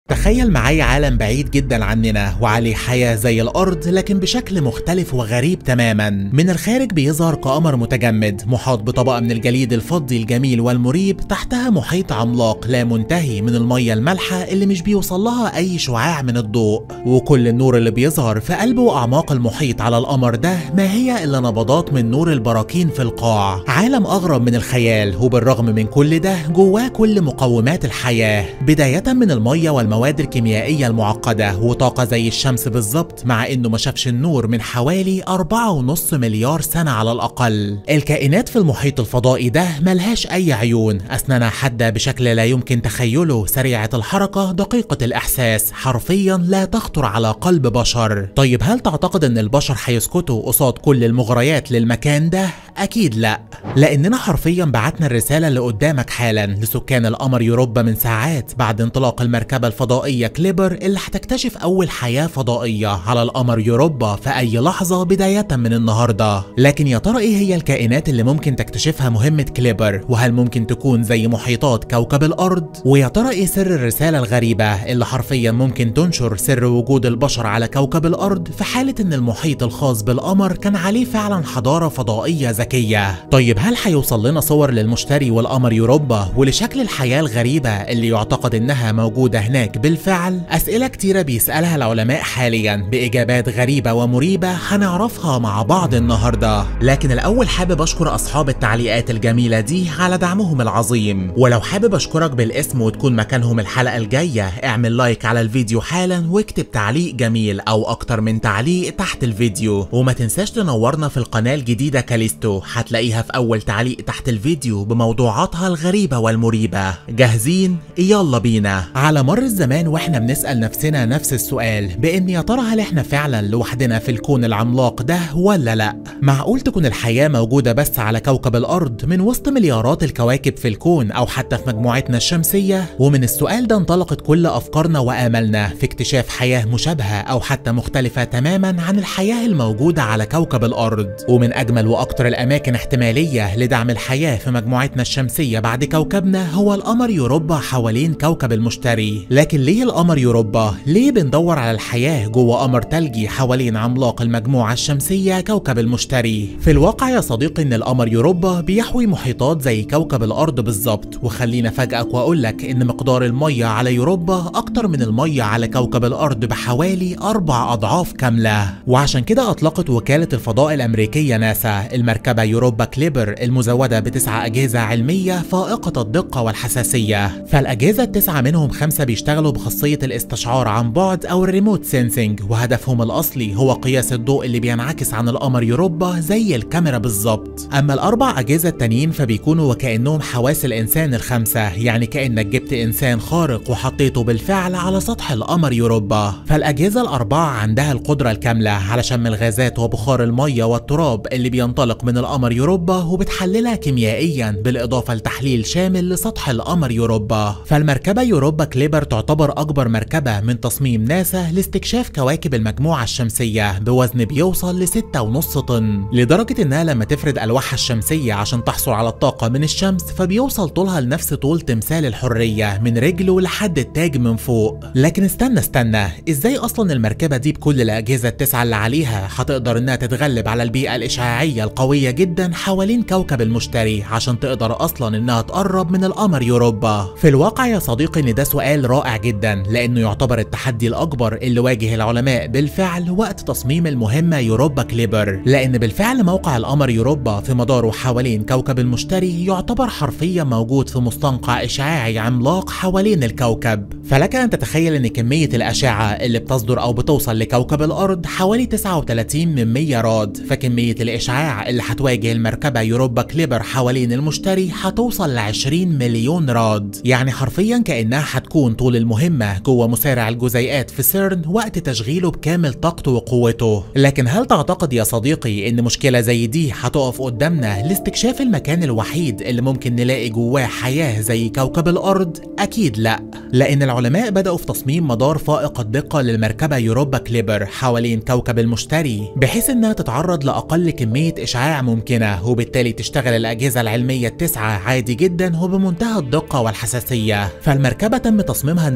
تخيل معايا عالم بعيد جدا عننا وعليه حياة زي الأرض لكن بشكل مختلف وغريب تماما من الخارج بيظهر كقمر متجمد محاط بطبقة من الجليد الفضي الجميل والمريب تحتها محيط عملاق لا منتهي من المية المالحة اللي مش بيوصل لها أي شعاع من الضوء وكل النور اللي بيظهر في قلب وأعماق المحيط على القمر ده ما هي إلا نبضات من نور البراكين في القاع عالم أغرب من الخيال وبالرغم من كل ده جواه كل مقومات الحياة بداية من المية والمواد المواد الكيميائية المعقدة وطاقة زي الشمس بالظبط مع انه ما شافش النور من حوالي 4.5 مليار سنة على الأقل الكائنات في المحيط الفضائي ده ملهاش أي عيون أسنانها حادة بشكل لا يمكن تخيله سريعة الحركة دقيقة الإحساس حرفيا لا تخطر على قلب بشر طيب هل تعتقد ان البشر هيسكتوا قصاد كل المغريات للمكان ده؟ أكيد لا لأننا حرفيا بعتنا الرسالة اللي قدامك حالا لسكان القمر يوروبا من ساعات بعد انطلاق المركبة الفضائية كليبر اللي هتكتشف أول حياة فضائية على القمر يوروبا في أي لحظة بداية من النهاردة لكن يا ترى إيه هي الكائنات اللي ممكن تكتشفها مهمة كليبر وهل ممكن تكون زي محيطات كوكب الأرض ويا ترى إيه سر الرسالة الغريبة اللي حرفيا ممكن تنشر سر وجود البشر على كوكب الأرض في حالة إن المحيط الخاص بالقمر كان عليه فعلا حضارة فضائية ذكية طيب هل هيوصل لنا صور للمشتري والقمر يوروبا ولشكل الحياة الغريبة اللي يعتقد إنها موجودة هناك بالفعل أسئلة كتيرة بيسألها العلماء حاليا بإجابات غريبة ومريبة هنعرفها مع بعض النهاردة لكن الأول حابب أشكر أصحاب التعليقات الجميلة دي على دعمهم العظيم ولو حابب أشكرك بالاسم وتكون مكانهم الحلقة الجاية اعمل لايك على الفيديو حالا واكتب تعليق جميل أو أكتر من تعليق تحت الفيديو وما تنساش تنورنا في القناة الجديدة كاليستو هتلاقيها في أول تعليق تحت الفيديو بموضوعاتها الغريبة والمريبة جاهزين؟ يلا بينا على مر الزمان واحنا بنسأل نفسنا نفس السؤال بإن يا ترى هل احنا فعلا لوحدنا في الكون العملاق ده ولا لا؟ معقول تكون الحياة موجودة بس على كوكب الأرض من وسط مليارات الكواكب في الكون أو حتى في مجموعتنا الشمسية؟ ومن السؤال ده انطلقت كل أفكارنا وآمالنا في اكتشاف حياة مشابهة أو حتى مختلفة تماما عن الحياة الموجودة على كوكب الأرض ومن أجمل وأكثر الأماكن احتمالية لدعم الحياة في مجموعتنا الشمسية بعد كوكبنا هو القمر يوروبا حوالين كوكب المشتري لكن ليه القمر يوروبا؟ ليه بندور على الحياة جوه قمر تلجي حوالين عملاق المجموعة الشمسية كوكب المشتري؟ في الواقع يا صديقي إن القمر يوروبا بيحوي محيطات زي كوكب الأرض بالظبط وخلينا أفاجئك وأقول لك إن مقدار المية على يوروبا أكتر من المية على كوكب الأرض بحوالي أربع أضعاف كاملة وعشان كده أطلقت وكالة الفضاء الأمريكية ناسا المركبة يوروبا كليبر المزودة بتسع أجهزة علمية فائقة الدقة والحساسية فالأجهزة التسعة منهم خمسة بيشتغلوا بخاصية الاستشعار عن بعد أو الريموت سينسينج وهدفهم الأصلي هو قياس الضوء اللي بينعكس عن القمر يوروبا زي الكاميرا بالظبط أما الأربع أجهزة التانيين فبيكونوا وكأنهم حواس الإنسان الخمسة يعني كأنك جبت إنسان خارق وحطيته بالفعل على سطح القمر يوروبا فالأجهزة الأربعة عندها القدرة الكاملة على شم الغازات وبخار المية والتراب اللي بينطلق من القمر يوروبا وبتحللها كيميائيا بالإضافة لتحليل شامل لسطح القمر يوروبا فالمركبة يوروبا كليبر تعتبر أكبر مركبة من تصميم ناسا لاستكشاف كواكب المجموعة الشمسية بوزن بيوصل لستة ونص طن لدرجة إنها لما تفرد ألواحها الشمسية عشان تحصل على الطاقة من الشمس فبيوصل طولها لنفس طول تمثال الحرية من رجله لحد التاج من فوق لكن استنى استنى ازاي اصلا المركبة دي بكل الأجهزة التسعة اللي عليها هتقدر انها تتغلب على البيئة الإشعاعية القوية جدا حوالين كوكب المشتري عشان تقدر اصلا انها تقرب من القمر يوروبا في الواقع يا صديقي ان ده سؤال رائع جدا لانه يعتبر التحدي الاكبر اللي واجه العلماء بالفعل وقت تصميم المهمة يوروبا كليبر لان بالفعل موقع القمر يوروبا في مداره حوالين كوكب المشتري يعتبر حرفيا موجود في مستنقع إشعاعي عملاق حوالين الكوكب فلك أن تتخيل أن كمية الأشعة اللي بتصدر أو بتوصل لكوكب الأرض حوالي 39 من 100 راد فكمية الإشعاع اللي هتواجه المركبة يوروبا كليبر حوالين المشتري هتوصل ل 20 مليون راد يعني حرفيا كأنها هتكون طول المهمة جوه مسارع الجزيئات في سيرن وقت تشغيله بكامل طاقته وقوته لكن هل تعتقد يا صديقي أن مشكلة زي دي هتقف قدامنا لاستكشاف المكان الوحيد اللي ممكن نلاقي جواه حياة زي كوكب الأرض؟ أكيد لا لأن العلماء بدأوا في تصميم مدار فائق الدقة للمركبة يوروبا كليبر حوالين كوكب المشتري بحيث إنها تتعرض لأقل كمية إشعاع ممكنة وبالتالي تشتغل الأجهزة العلمية التسعة عادي جدا وبمنتهى الدقة والحساسية فالمركبة تم تصميمها إنها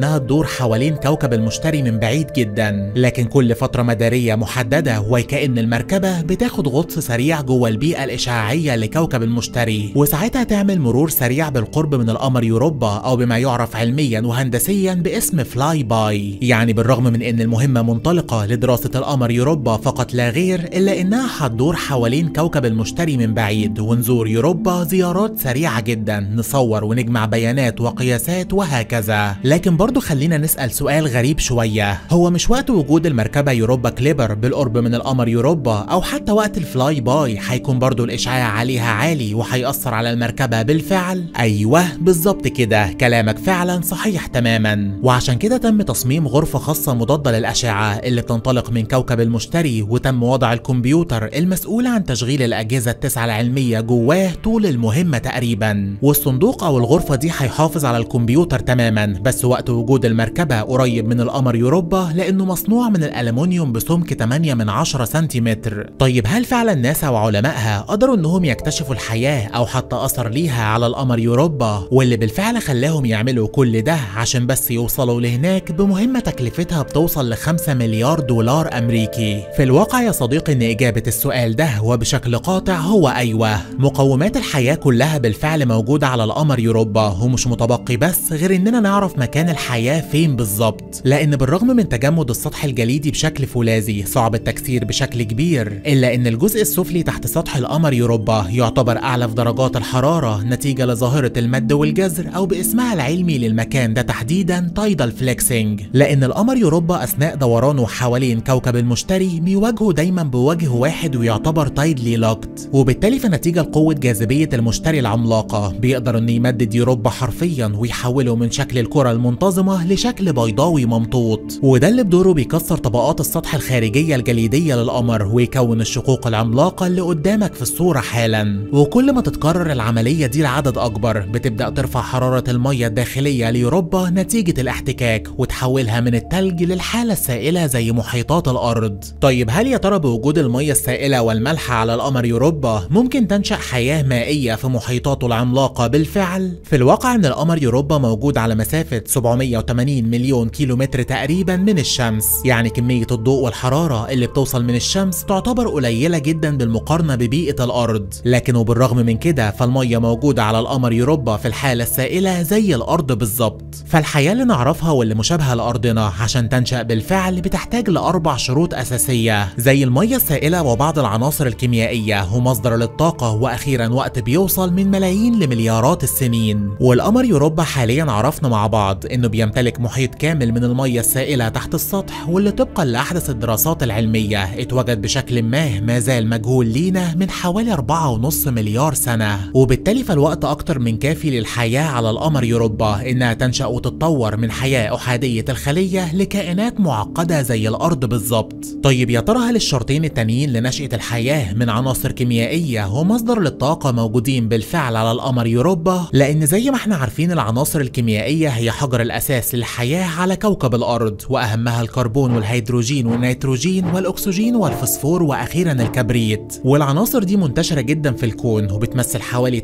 إنها تدور حوالين كوكب المشتري من بعيد جدا لكن كل فترة مدارية محددة وكأن المركبة بتاخد غطس سريع جوه البيئة الإشعاعية لكوكب المشتري وساعتها تعمل مرور سريع بالقرب من القمر يوروبا أو بما يعرف علميا وهندسيا باسم فلاي باي يعني بالرغم من إن المهمة منطلقة لدراسة القمر يوروبا فقط لا غير إلا إنها هتدور حوالين كوكب المشتري من بعيد ونزور يوروبا زيارات سريعة جدا نصور ونجمع بيانات وقياسات وهكذا لكن برضو خلينا نسأل سؤال غريب شوية هو مش وقت وجود المركبة يوروبا كليبر بالقرب من القمر يوروبا أو حتى وقت الفلاي باي هيكون برضو الإشعاع عليها عالي وهيأثر على المركبة بالفعل أيوه بالظبط كده كلامك فعلا صحيح تماما وعشان كده تم تصميم غرفة خاصة مضادة للأشعة اللي بتنطلق من كوكب المشتري وتم وضع الكمبيوتر المسؤول عن تشغيل الأجهزة التسعة العلمية جواه طول المهمة تقريبا والصندوق أو الغرفة دي هيحافظ على الكمبيوتر تماما بس وقت وجود المركبة قريب من القمر يوروبا لأنه مصنوع من الألمنيوم بسمك 8 من 10 سنتيمتر طيب هل فعلا ناسا وعلمائها قدروا انهم يكتشفوا الحياة او حتى اثر ليها على القمر يوروبا واللي بالفعل خلاهم يعملوا كل ده عشان بس يوصلوا لهناك بمهمة تكلفتها بتوصل ل 5 مليار دولار امريكي في الواقع يا صديقي ان اجابة السؤال ده وبشكل قاطع هو ايوه مقومات الحياة كلها بالفعل موجودة على القمر يوروبا ومش متبقي بس غير اننا نعرف مكان الحياة فين بالظبط لان بالرغم من تجمد السطح الجليدي بشكل فولاذي صعب التكسير بشكل كبير الا ان الجزء السفلي تحت سطح القمر يوروبا يعتبر اعلى في درجات الحرارة نتيجة لظاهرة المد والجزر او باسمها العلمي للمكان ده تحديدا تايدال فليكسنج لان القمر يوروبا اثناء دورانه حوالين كوكب المشتري بيواجهه دايما بوجه واحد ويعتبر تايدلي لوكت وبالتالي فنتيجة لقوة جاذبية المشتري العملاقة بيقدر انه يمدد يوروبا حرفيا ويحوله من شكل الكرة المنتظمة لشكل بيضاوي ممطوط وده اللي بدوره بيكسر طبقات السطح الخارجية الجليدية للقمر ويكون الشقوق العملاقة اللي قدامك في الصورة حالا وكل ما تتكرر العملية دي لعدد أكبر بتبدأ ترفع حرارة المية الداخلية ليوروبا نتيجة الاحتكاك وتحولها من التلج للحالة السائلة زي محيطات الأرض طيب هل يا ترى بوجود المية السائلة والمالحة على القمر يوروبا ممكن تنشأ حياة مائية في محيطاته العملاقة بالفعل؟ في الواقع ان القمر يوروبا موجود على مسافة 780 مليون كيلومتر تقريبا من الشمس يعني كمية الضوء والحرارة اللي بتوصل من الشمس تعتبر قليلة جدا بالمقارنة ببيئة الأرض لكن وبالرغم من كده فالمية موجودة على القمر يوروبا في الحالة السائلة زي الأرض بالظبط فالحياة اللي نعرفها واللي مشابهة لأرضنا عشان تنشأ بالفعل بتحتاج لأربع شروط أساسية زي المية السائلة وبعض العناصر الكيميائية ومصدر للطاقة وأخيرا وقت بيوصل من ملايين لمليارات السنين والقمر يوروبا حاليا عرفنا مع بعض إنه بيمتلك محيط كامل من المية السائلة تحت السطح واللي طبقا لأحدث الدراسات العلمية اتوجد بشكل ما ما زال مجهول لينا من حوالي 4.5 مليار سنة وبالتالي فالوقت أكتر من كافي للحياة على القمر يوروبا إنها تنشأ وتتطور من حياة أحادية الخلية لكائنات معقدة زي الأرض بالظبط طيب يا ترى هل الشرطين التانيين لنشأة الحياة من عناصر كيميائية ومصدر للطاقة موجودين بالفعل على القمر يوروبا لأن زي ما احنا عارفين العناصر الكيميائية هي حجر الأساس للحياة على كوكب الأرض وأهمها الكربون والهيدروجين والنيتروجين والأكسجين والفوسفور وأخيرا الكبريت والعناصر دي منتشرة جدا في الكون وبتمثل حوالي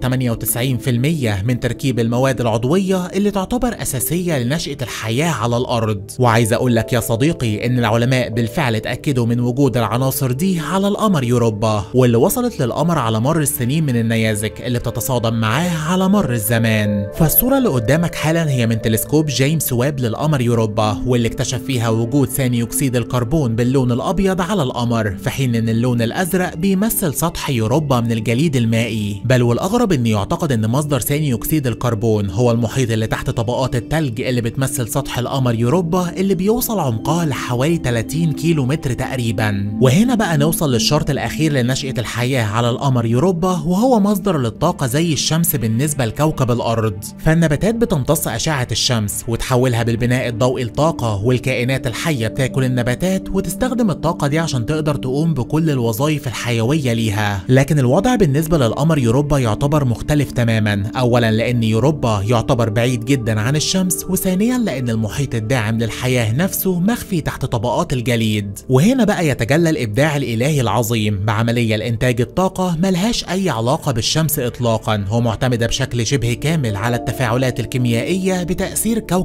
98% من تركيب المواد العضوية اللي تعتبر أساسية لنشأة الحياة على الأرض وعايز أقول لك يا صديقي إن العلماء بالفعل اتأكدوا من وجود العناصر دي على القمر يوروبا واللي وصلت للقمر على مر السنين من النيازك اللي بتتصادم معاه على مر الزمان فالصورة اللي قدامك حالا هي من تلسكوب جيمس ويب للقمر يوروبا واللي اكتشف فيها وجود ثاني أكسيد الكربون باللون الأبيض على القمر في حين إن اللون الأزرق بيمثل سطح يوروبا من الجليد المائي بل والأغرب إن يعتقد إن مصدر ثاني أكسيد الكربون هو المحيط اللي تحت طبقات التلج اللي بتمثل سطح القمر يوروبا اللي بيوصل عمقها لحوالي 30 كيلو متر تقريبا وهنا بقى نوصل للشرط الأخير لنشأة الحياة على القمر يوروبا وهو مصدر للطاقة زي الشمس بالنسبة لكوكب الأرض فالنباتات بتمتص أشعة الشمس وتحولها بالبناء الضوئي لطاقة والكائنات الحية بتاكل النباتات وتستخدم الطاقة دي عشان تقدر تقوم بكل الوظائف الحيوية ليها لكن الوضع بالنسبة للقمر يوروبا يعتبر مختلف تماما أولا لأن يوروبا يعتبر بعيد جدا عن الشمس وثانيا لأن المحيط الداعم للحياة نفسه مخفي تحت طبقات الجليد وهنا بقى يتجلى الإبداع الإلهي العظيم بعملية لإنتاج الطاقة ملهاش أي علاقة بالشمس إطلاقا ومعتمدة بشكل شبه كامل على التفاعلات الكيميائية بتأثير كوكب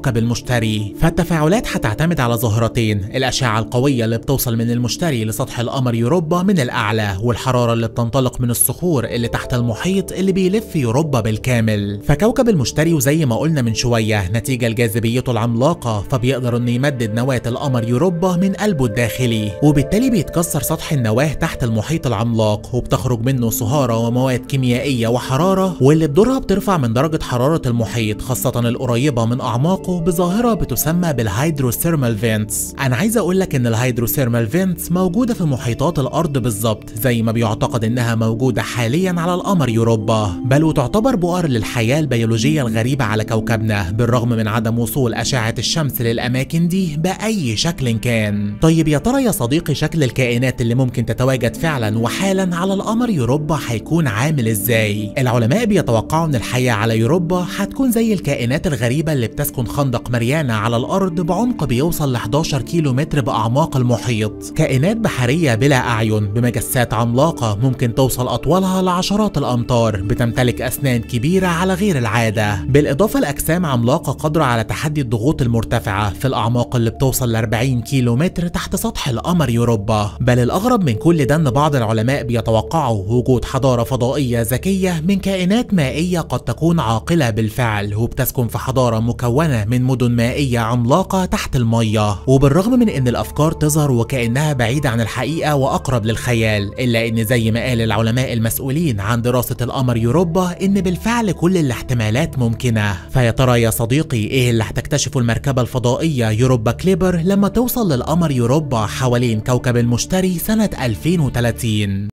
كوكب المشتري فالتفاعلات هتعتمد على ظاهرتين الأشعة القوية اللي بتوصل من المشتري لسطح القمر يوروبا من الأعلى والحرارة اللي بتنطلق من الصخور اللي تحت المحيط اللي بيلف يوروبا بالكامل فكوكب المشتري وزي ما قلنا من شوية نتيجة لجاذبيته العملاقة فبيقدر انه يمدد نواة القمر يوروبا من قلبه الداخلي وبالتالي بيتكسر سطح النواة تحت المحيط العملاق وبتخرج منه صهارة ومواد كيميائية وحرارة واللي بدورها بترفع من درجة حرارة المحيط خاصة القريبة من أعماقه بظاهرة بتسمى بالهيدروثيرمال فينتس أنا عايز أقول لك إن الهيدروثيرمال فينتس موجودة في محيطات الأرض بالظبط زي ما بيعتقد إنها موجودة حاليا على القمر يوروبا بل وتعتبر بؤر للحياة البيولوجية الغريبة على كوكبنا بالرغم من عدم وصول أشعة الشمس للأماكن دي بأي شكل كان طيب يا ترى يا صديقي شكل الكائنات اللي ممكن تتواجد فعلا وحالا على القمر يوروبا هيكون عامل ازاي العلماء بيتوقعوا ان الحياة على يوروبا هتكون زي الكائنات الغريبة اللي بتسكن خندق ماريانا على الأرض بعمق بيوصل ل 11 كيلو متر بأعماق المحيط كائنات بحرية بلا أعين بمجسات عملاقة ممكن توصل أطولها لعشرات الأمتار بتمتلك أسنان كبيرة على غير العادة بالإضافة لأجسام عملاقة قادرة على تحدي الضغوط المرتفعة في الأعماق اللي بتوصل ل 40 كيلو متر تحت سطح القمر يوروبا بل الأغرب من كل ده إن بعض العلماء بيتوقعوا وجود حضارة فضائية ذكية من كائنات مائية قد تكون عاقلة بالفعل وبتسكن في حضارة مكونة من مدن مائية عملاقة تحت المية وبالرغم من إن الأفكار تظهر وكأنها بعيدة عن الحقيقة وأقرب للخيال إلا إن زي ما قال العلماء المسؤولين عن دراسة القمر يوروبا إن بالفعل كل الاحتمالات ممكنة فيا ترى يا صديقي إيه اللي هتكتشفه المركبة الفضائية يوروبا كليبر لما توصل للقمر يوروبا حوالين كوكب المشتري سنة 2030